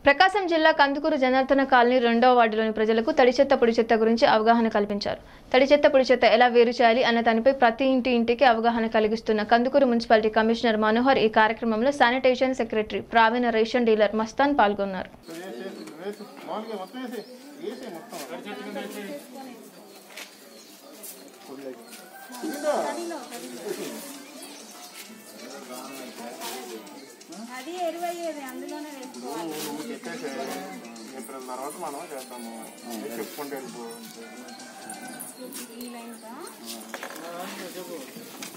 ప్రకాశం జిల్లా కందుకూరు జనార్దన కాలనీ రెండో వార్డులోని ప్రజలకు తడి చెత్త పొడి చెత్త గురించి అవగాహన కల్పించారు తడి చెత్త పొడి చెత్త ఎలా వేరు చేయాలి అన్న దానిపై ప్రతి ఇంటి ఇంటికి అవగాహన కలిగిస్తున్న కందుకూరు మున్సిపాలిటీ కమిషనర్ మనోహర్ ఈ కార్యక్రమంలో sanitation secretary Praveena ration dealer Mastan పాల్గొన్నారు వేసి మామూలుగా మొత్తం వేసి వేసి మొత్తం అది ఎరువయ్యేది అందులోనే వేసుకోవాలి నువ్వు చెప్పేసి ఏప్రిల్ తర్వాత మనం చేద్దాము చెప్పుకుంటే వెళ్ళిపో అంతే. ఈ లైన్